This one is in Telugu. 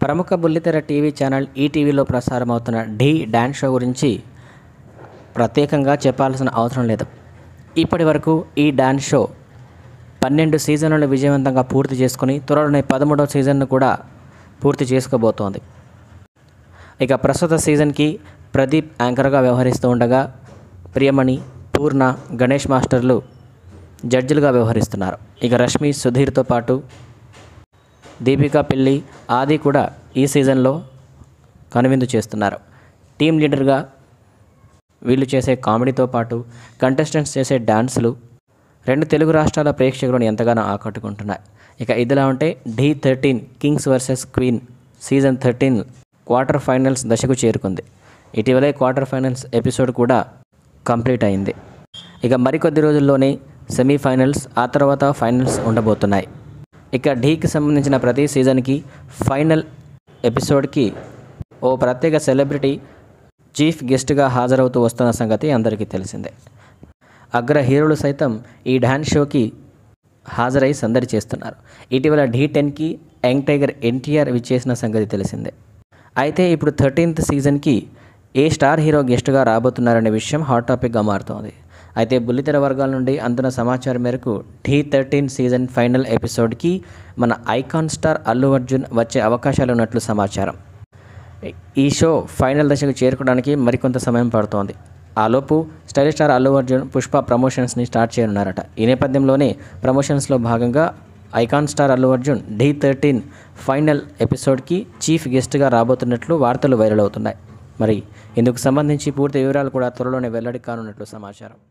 ప్రముఖ బుల్లితెర టీవీ ఛానల్ ఈటీవీలో ప్రసారమవుతున్న ఢీ డ్యాన్స్ షో గురించి ప్రత్యేకంగా చెప్పాల్సిన అవసరం లేదు ఇప్పటి వరకు ఈ డ్యాన్స్ షో పన్నెండు సీజన్లను విజయవంతంగా పూర్తి చేసుకుని త్వరలోనే పదమూడవ సీజన్ను కూడా పూర్తి చేసుకోబోతోంది ఇక ప్రస్తుత సీజన్కి ప్రదీప్ యాంకర్గా వ్యవహరిస్తూ ఉండగా ప్రియమణి పూర్ణ గణేష్ మాస్టర్లు జడ్జిలుగా వ్యవహరిస్తున్నారు ఇక రష్మి సుధీర్తో పాటు దీపికా పెళ్ళి ఆది కూడా ఈ సీజన్లో కనువిందు చేస్తున్నారు టీం లీడర్గా వీళ్ళు చేసే కామెడీతో పాటు కంటెస్టెంట్స్ చేసే డాన్సులు రెండు తెలుగు రాష్ట్రాల ప్రేక్షకులను ఎంతగానో ఆకట్టుకుంటున్నాయి ఇక ఇదిలా ఉంటే Dhee thirteen kings versus queen season thirteen quarter finals దశకు చేరుకుంది ఇటీవలే క్వార్టర్ ఫైనల్స్ ఎపిసోడ్ కూడా కంప్లీట్ అయింది ఇక మరికొద్ది రోజుల్లోనే సెమీఫైనల్స్ ఆ తర్వాత ఫైనల్స్ ఉండబోతున్నాయి ఇక ఢీకి సంబంధించిన ప్రతి సీజన్కి ఫైనల్ ఎపిసోడ్కి ఓ ప్రత్యేక సెలబ్రిటీ చీఫ్ గెస్ట్గా హాజరవుతూ వస్తున్న సంగతి అందరికీ తెలిసిందే అగ్ర హీరోలు సైతం ఈ డ్యాన్స్ షోకి హాజరై సందడి చేస్తున్నారు ఇటీవల ఢీ టెన్కి యంగ్ టైగర్ ఎన్టీఆర్ విచ్చేసిన సంగతి తెలిసిందే అయితే ఇప్పుడు థర్టీన్త్ సీజన్కి ఏ స్టార్ హీరో గెస్ట్గా రాబోతున్నారనే విషయం హాట్ టాపిక్గా మారుతోంది అయితే బుల్లితెర వర్గాల నుండి అందున్న సమాచారం మేరకు ఢీ థర్టీన్ సీజన్ ఫైనల్ ఎపిసోడ్కి మన ఐకాన్ స్టార్ అల్లు అర్జున్ వచ్చే అవకాశాలు ఉన్నట్లు సమాచారం ఈ షో ఫైనల్ దశకు చేరుకోవడానికి మరికొంత సమయం పడుతోంది ఆలోపు స్టైలిష్ స్టార్ అల్లు అర్జున్ పుష్ప ప్రమోషన్స్ని స్టార్ట్ చేయనున్నారట ఈ నేపథ్యంలోనే ప్రమోషన్స్లో భాగంగా ఐకాన్ స్టార్ అల్లు అర్జున్ ఢీ థర్టీన్ ఫైనల్ ఎపిసోడ్కి చీఫ్ గెస్ట్గా రాబోతున్నట్లు వార్తలు వైరల్ అవుతున్నాయి మరి ఇందుకు సంబంధించి పూర్తి వివరాలు కూడా త్వరలోనే వెల్లడి కానున్నట్లు సమాచారం